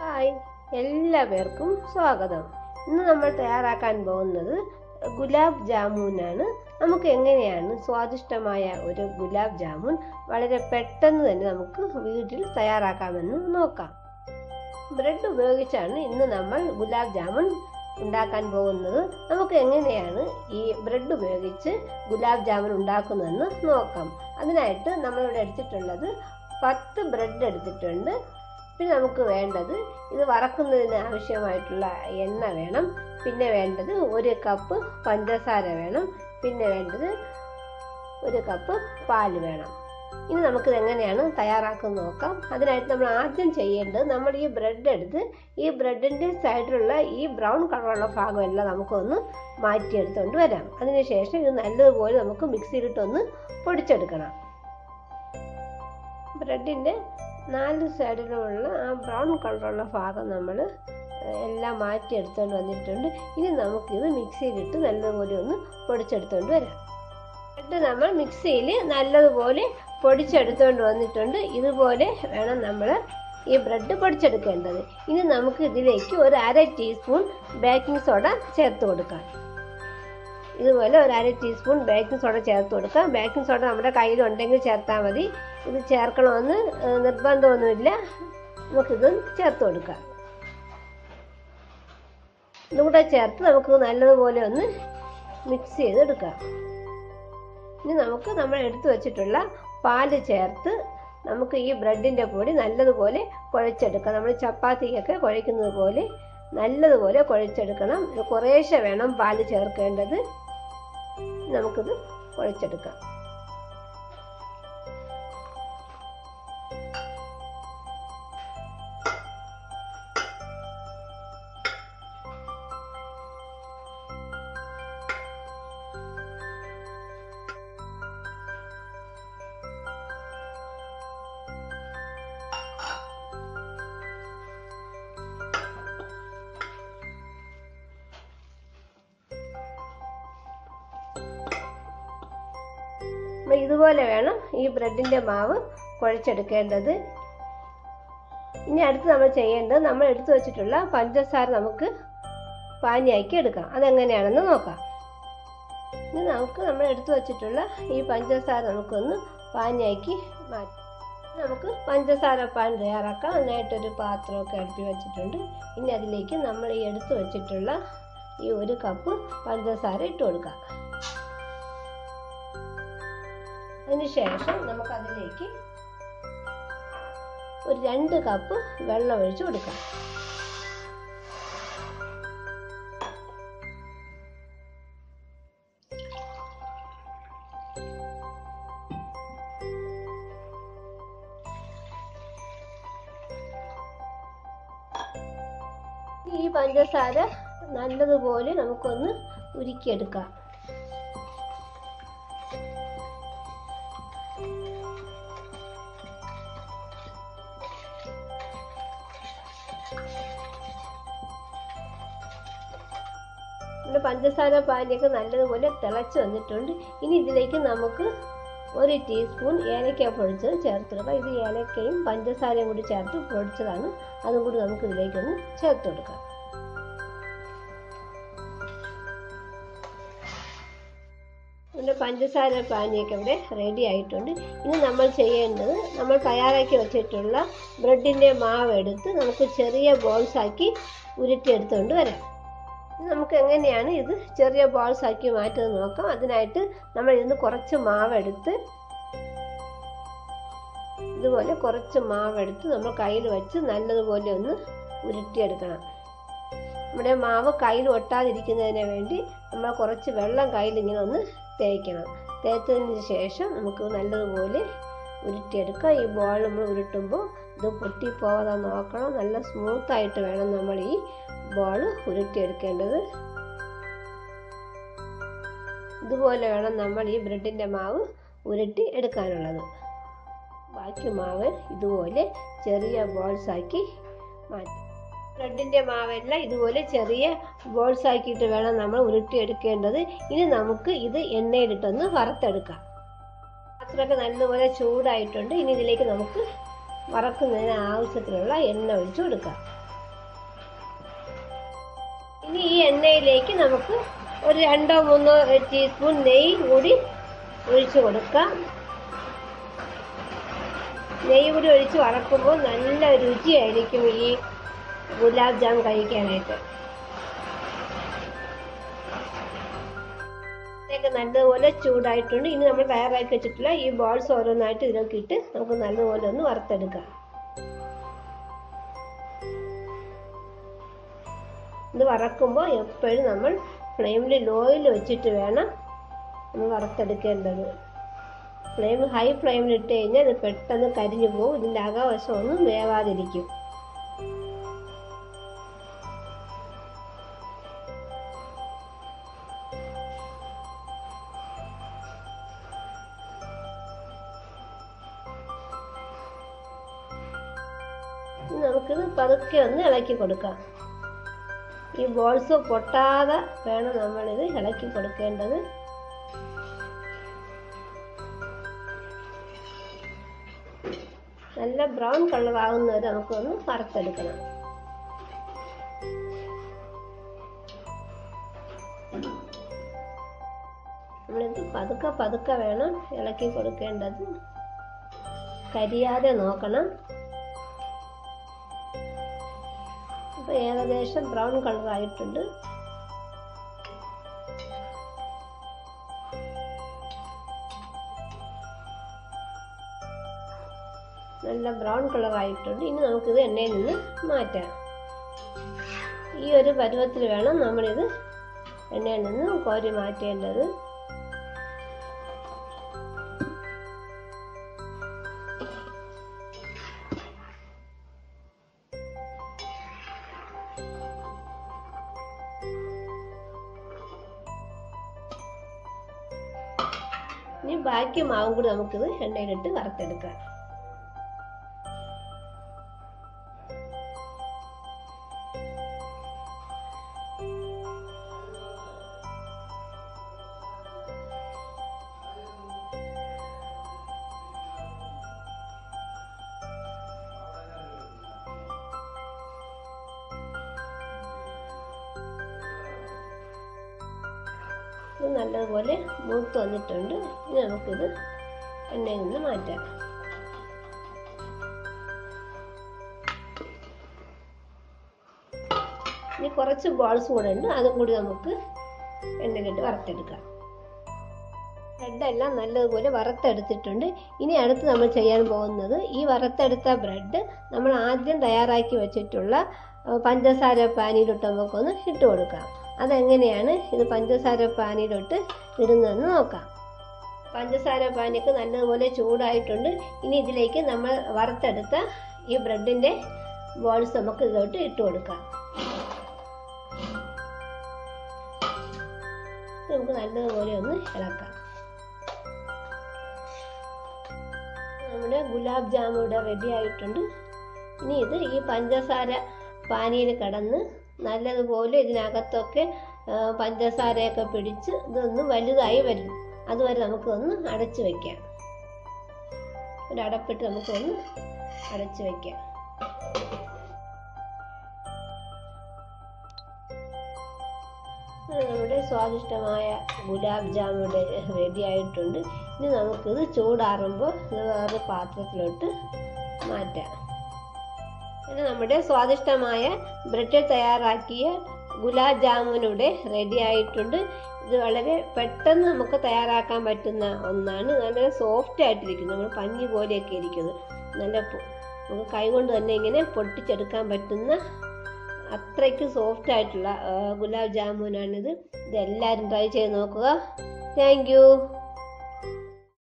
hi എല്ലാ പേർക്കും സ്വാഗതം ഇന്ന് നമ്മൾ തയ്യാറാക്കാൻ പോകുന്നത് ഗുലാബ് ജാമുനാണ് നമുക്ക് എങ്ങനെയാണ് സ്വാദിഷ്ടമായ ഒരു ഗുലാബ് ജാമുൻ വളരെ പെട്ടെന്ന് തന്നെ നമുക്ക് വീട്ടിൽ തയ്യാറാക്കാമെന്ന് നോക്കാം ബ്രെഡ് ഉപയോഗിച്ചാണ് ഇന്ന് നമ്മൾ ഗുലാബ് ജാമുൻ ഉണ്ടാക്കാൻ പോകുന്നത് നമുക്ക് എങ്ങനെയാണ് ഈ ബ്രെഡ് ഉപയോഗിച്ച് ഗുലാബ് ജാമുൻ ഉണ്ടാക്കുന്നതെന്ന് നോക്കാം അതിനായിട്ട് നമ്മളിവിടെ എടുത്തിട്ടുള്ളത് പത്ത് ബ്രെഡ് എടുത്തിട്ടുണ്ട് പിന്നെ നമുക്ക് വേണ്ടത് ഇത് വറക്കുന്നതിന് ആവശ്യമായിട്ടുള്ള എണ്ണ വേണം പിന്നെ വേണ്ടത് ഒരു കപ്പ് പഞ്ചസാര വേണം പിന്നെ വേണ്ടത് ഒരു കപ്പ് പാൽ വേണം ഇനി നമുക്കിത് എങ്ങനെയാണ് തയ്യാറാക്കുന്നത് നോക്കാം അതിനായിട്ട് നമ്മൾ ആദ്യം ചെയ്യേണ്ടത് നമ്മൾ ഈ ബ്രെഡ് എടുത്ത് ഈ ബ്രെഡിൻ്റെ സൈഡിലുള്ള ഈ ബ്രൗൺ കളറുള്ള ഭാഗമെല്ലാം നമുക്കൊന്ന് മാറ്റിയെടുത്തുകൊണ്ട് വരാം അതിനുശേഷം ഇത് നല്ലതുപോലെ നമുക്ക് മിക്സിയിലിട്ടൊന്ന് പൊടിച്ചെടുക്കണം ബ്രെഡിൻ്റെ നാല് സൈഡിലുമുള്ള ആ ബ്രൗൺ കളറുള്ള ഭാഗം നമ്മൾ എല്ലാം മാറ്റി എടുത്തുകൊണ്ട് വന്നിട്ടുണ്ട് ഇനി നമുക്കിത് മിക്സിയിലിട്ട് നല്ലതുപോലെ ഒന്ന് പൊടിച്ചെടുത്തുകൊണ്ട് വരാം ബ്രെഡ് നമ്മൾ മിക്സിയിൽ നല്ലതുപോലെ പൊടിച്ചെടുത്തുകൊണ്ട് വന്നിട്ടുണ്ട് ഇതുപോലെ വേണം നമ്മൾ ഈ ബ്രെഡ് പൊടിച്ചെടുക്കേണ്ടത് ഇനി നമുക്ക് ഇതിലേക്ക് ഒരു അര ടീസ്പൂൺ ബേക്കിംഗ് സോഡ ചേർത്ത് കൊടുക്കാം ഇതുപോലെ ഒരു അര ടീസ്പൂൺ ബേക്കിംഗ് സോഡ ചേർത്ത് കൊടുക്കാം ബേക്കിംഗ് സോഡ നമ്മുടെ കയ്യിലുണ്ടെങ്കിൽ ചേർത്താൽ മതി ഇത് ചേർക്കണമെന്ന് നിർബന്ധമൊന്നുമില്ല നമുക്കിത് ചേർത്ത് കൊടുക്കാം ഇതുകൂടെ ചേർത്ത് നമുക്ക് നല്ലതുപോലെ ഒന്ന് മിക്സ് ചെയ്തെടുക്കാം ഇനി നമുക്ക് നമ്മൾ എടുത്തു വച്ചിട്ടുള്ള പാല് ചേർത്ത് നമുക്ക് ഈ ബ്രെഡിൻ്റെ പൊടി നല്ലതുപോലെ കുഴച്ചെടുക്കാം നമ്മൾ ചപ്പാത്തിക്കൊക്കെ കുഴയ്ക്കുന്നത് പോലെ നല്ലതുപോലെ കുഴച്ചെടുക്കണം ഇത് കുറേശ്ശെ വേണം പാല് ചേർക്കേണ്ടത് നമുക്കിത് കുഴച്ചെടുക്കാം ഇതുപോലെ വേണം ഈ ബ്രെഡിൻ്റെ മാവ് കുഴച്ചെടുക്കേണ്ടത് ഇനി അടുത്ത് നമ്മൾ ചെയ്യേണ്ടത് നമ്മൾ എടുത്തു വെച്ചിട്ടുള്ള പഞ്ചസാര നമുക്ക് പാനിയാക്കി എടുക്കാം അതെങ്ങനെയാണെന്ന് നോക്കാം ഇനി നമുക്ക് നമ്മൾ എടുത്തു വെച്ചിട്ടുള്ള ഈ പഞ്ചസാര നമുക്കൊന്ന് പാനിയാക്കി മാറ്റാം നമുക്ക് പഞ്ചസാര പാൻ തയ്യാറാക്കാം അതിനായിട്ടൊരു പാത്രമൊക്കെ അടുപ്പി വെച്ചിട്ടുണ്ട് ഇനി അതിലേക്ക് നമ്മൾ ഈ എടുത്തു വെച്ചിട്ടുള്ള ഈ ഒരു കപ്പ് പഞ്ചസാര ഇട്ട് കൊടുക്കാം അതിനുശേഷം നമുക്കതിലേക്ക് ഒരു രണ്ട് കപ്പ് വെള്ളം ഒഴിച്ച് കൊടുക്കാം ഈ പഞ്ചസാര നല്ലതുപോലെ നമുക്കൊന്ന് ഉരുക്കിയെടുക്കാം നമ്മുടെ പഞ്ചസാര പാനിയൊക്കെ നല്ലതുപോലെ തിളച്ച് വന്നിട്ടുണ്ട് ഇനി ഇതിലേക്ക് നമുക്ക് ഒരു ടീസ്പൂൺ ഏലക്ക പൊടിച്ചത് ചേർത്തെടുക്കാം ഇത് ഏലക്കയും പഞ്ചസാരയും കൂടി ചേർത്ത് പൊടിച്ചതാണ് അതും കൂടി നമുക്ക് ഇതിലേക്കൊന്ന് ചേർത്ത് കൊടുക്കാം നമ്മുടെ പഞ്ചസാര പാനിയൊക്കെ ഇവിടെ റെഡി ആയിട്ടുണ്ട് ഇനി നമ്മൾ ചെയ്യേണ്ടത് നമ്മൾ തയ്യാറാക്കി വെച്ചിട്ടുള്ള ബ്രെഡിൻ്റെ മാവ് എടുത്ത് നമുക്ക് ചെറിയ ബോൾസ് ആക്കി ഉരുട്ടിയെടുത്തുകൊണ്ട് വരാം നമുക്ക് എങ്ങനെയാണ് ഇത് ചെറിയ ബോൾസ് ആക്കി മാറ്റുന്നത് നോക്കാം അതിനായിട്ട് നമ്മൾ ഇതിന് കുറച്ച് മാവെടുത്ത് ഇതുപോലെ കുറച്ച് മാവെടുത്ത് നമ്മൾ കയ്യിൽ വെച്ച് നല്ലതുപോലെ ഒന്ന് ഉരുട്ടിയെടുക്കണം നമ്മുടെ മാവ് കയ്യിൽ ഒട്ടാതിരിക്കുന്നതിന് വേണ്ടി നമ്മൾ കുറച്ച് വെള്ളം കയ്യിൽ ഇങ്ങനെ ഒന്ന് തേക്കണം തേച്ചതിന് ശേഷം നമുക്ക് നല്ലതുപോലെ ഉരുട്ടിയെടുക്കാം ഈ ബോൾ നമ്മൾ ഉരുട്ടുമ്പോൾ ഇത് പൊട്ടിപ്പോവാതെ നോക്കണം നല്ല സ്മൂത്തായിട്ട് വേണം നമ്മൾ ഈ ബോൾ ഉരുട്ടിയെടുക്കേണ്ടത് ഇതുപോലെ വേണം നമ്മൾ ഈ ബ്രെഡിൻ്റെ മാവ് ഉരുട്ടി എടുക്കാനുള്ളത് ബാക്കി മാവ് ഇതുപോലെ ചെറിയ ബോൾസ് ആക്കി മാറ്റി ബ്രെഡിൻ്റെ മാവെല്ലാം ഇതുപോലെ ചെറിയ ബോൾസ് ആക്കിയിട്ട് വേണം നമ്മൾ ഉരുട്ടിയെടുക്കേണ്ടത് ഇനി നമുക്ക് ഇത് എണ്ണയിലിട്ടൊന്ന് വറുത്തെടുക്കാം പാത്രമൊക്കെ നല്ലപോലെ ചൂടായിട്ടുണ്ട് ഇനി ഇതിലേക്ക് നമുക്ക് വറക്കുന്നതിന് ആവശ്യത്തിനുള്ള എണ്ണ ഒഴിച്ചു കൊടുക്കാം ഇനി ഈ എണ്ണയിലേക്ക് നമുക്ക് ഒരു രണ്ടോ മൂന്നോ ടീസ്പൂൺ നെയ്യ് കൂടി ഒഴിച്ചു കൊടുക്കാം നെയ്യ് കൂടി ഒഴിച്ച് വറക്കുമ്പോൾ നല്ല രുചിയായിരിക്കും ഈ ഗുലാബ് ജാം കഴിക്കാനായിട്ട് ഇതൊക്കെ നല്ലതുപോലെ ചൂടായിട്ടുണ്ട് ഇനി നമ്മൾ തയ്യാറാക്കി വെച്ചിട്ടുള്ള ഈ ബോൾസ് ഓരോന്നായിട്ട് ഇതിലേക്ക് ഇട്ട് നമുക്ക് നല്ലതുപോലെ ഒന്ന് വറുത്തെടുക്കാം ഇത് വറക്കുമ്പോൾ എപ്പോഴും നമ്മൾ ഫ്ലെയിമിൽ ലോയിൽ വെച്ചിട്ട് വേണം നമ്മൾ വറുത്തെടുക്കേണ്ടത് ഫ്ലെയിം ഹൈ ഫ്ലെയിമിൽ ഇട്ട് കഴിഞ്ഞാൽ ഇത് പെട്ടെന്ന് കരിഞ്ഞു പോകും ഇതിൻ്റെ അകവശം ഒന്നും വേവാതിരിക്കും ഇനി നമുക്കിത് പതുക്കെ ഒന്ന് ഇളക്കി കൊടുക്കാം ഈ ബോൾസ് പൊട്ടാതെ വേണം നമ്മളിത് ഇളക്കി കൊടുക്കേണ്ടത് നല്ല ബ്രൗൺ കളർ ആകുന്നവരെ നമുക്കൊന്ന് വറുത്തെടുക്കണം നമ്മളിത് പതുക്കെ പതുക്കെ വേണം ഇളക്കി കൊടുക്കേണ്ടത് കരിയാതെ നോക്കണം ഇപ്പൊ ഏകദേശം ബ്രൗൺ കളർ ആയിട്ടുണ്ട് നല്ല ബ്രൗൺ കളർ ആയിട്ടുണ്ട് ഇനി നമുക്കിത് എണ്ണയിൽ നിന്ന് മാറ്റാം ഈ ഒരു പരുവത്തിൽ വേണം നമ്മളിത് എണ്ണയിൽ നിന്ന് കോരി മാറ്റേണ്ടത് ഇനി ബാക്കി മാവും കൂടി നമുക്കിത് എണ്ണയിലിട്ട് വറുത്തെടുക്കാം ഇത് നല്ലതുപോലെ മൂത്ത് വന്നിട്ടുണ്ട് ഇനി നമുക്കിത് എണ്ണയിൽ നിന്ന് മാറ്റാം ഇനി കുറച്ച് ബോൾസ് കൂടെ ഉണ്ട് അതും കൂടി നമുക്ക് എണ്ണയിലിട്ട് വറുത്തെടുക്കാം ബ്രെഡെല്ലാം നല്ലതുപോലെ വറുത്തെടുത്തിട്ടുണ്ട് ഇനി അടുത്ത് നമ്മൾ ചെയ്യാൻ പോകുന്നത് ഈ വറുത്തെടുത്ത ബ്രെഡ് നമ്മൾ ആദ്യം തയ്യാറാക്കി വെച്ചിട്ടുള്ള അഹ് പഞ്ചസാര പാനിയിലിട്ട് നമുക്കൊന്ന് ഇട്ട് കൊടുക്കാം അതെങ്ങനെയാണ് ഇത് പഞ്ചസാര പാനിയിലോട്ട് ഇടുന്നതെന്ന് നോക്കാം പഞ്ചസാര പാനിയൊക്കെ നല്ലതുപോലെ ചൂടായിട്ടുണ്ട് ഇനി ഇതിലേക്ക് നമ്മൾ വറുത്തെടുത്ത ഈ ബ്രെഡിൻ്റെ ബോൾസ് നമുക്ക് ഇതിലോട്ട് ഇട്ട് കൊടുക്കാം നമുക്ക് നല്ലതുപോലെ ഒന്ന് ഇളക്കാം നമ്മുടെ ഗുലാബ് ജാമുൻ ഇവിടെ റെഡി ആയിട്ടുണ്ട് ഇനി ഇത് ഈ പഞ്ചസാര പാനിയിൽ കിടന്ന് നല്ലതുപോലെ ഇതിനകത്തൊക്കെ ആ, പഞ്ചസാരയൊക്കെ പിടിച്ച് ഇതൊന്ന് വലുതായി വരും അതുവരെ നമുക്കൊന്ന് അടച്ചു വെക്കാം ഒരു അടപ്പിട്ട് നമുക്കൊന്ന് അടച്ചു വെക്കാം അങ്ങനെ നമ്മുടെ സ്വാദിഷ്ടമായ ഗുലാബ് ജാമുൻ റെഡി ആയിട്ടുണ്ട് ഇനി നമുക്കിത് ചൂടാറുമ്പോൾ ഇത് വേറെ പാത്രത്തിലോട്ട് മാറ്റാം പിന്നെ നമ്മുടെ സ്വാദിഷ്ടമായ ബ്രെഡിൽ തയ്യാറാക്കിയ ഗുലാബ് ജാമുൻ ഇവിടെ റെഡി ആയിട്ടുണ്ട് ഇത് വളരെ പെട്ടെന്ന് നമുക്ക് തയ്യാറാക്കാൻ പറ്റുന്ന ഒന്നാണ് നല്ല സോഫ്റ്റ് ആയിട്ടിരിക്കുന്നു നമ്മൾ പഞ്ഞി പോലെയൊക്കെ ഇരിക്കുന്നത് നല്ല പൊ- നമുക്ക് കൈകൊണ്ട് തന്നെ ഇങ്ങനെ പൊട്ടിച്ചെടുക്കാൻ പറ്റുന്ന അത്രയ്ക്ക് സോഫ്റ്റ് ആയിട്ടുള്ള ആ, ഗുലാബ് ജാമുനാണിത് ഇത് എല്ലാവരും ട്രൈ ചെയ്ത് നോക്കുക താങ്ക് യു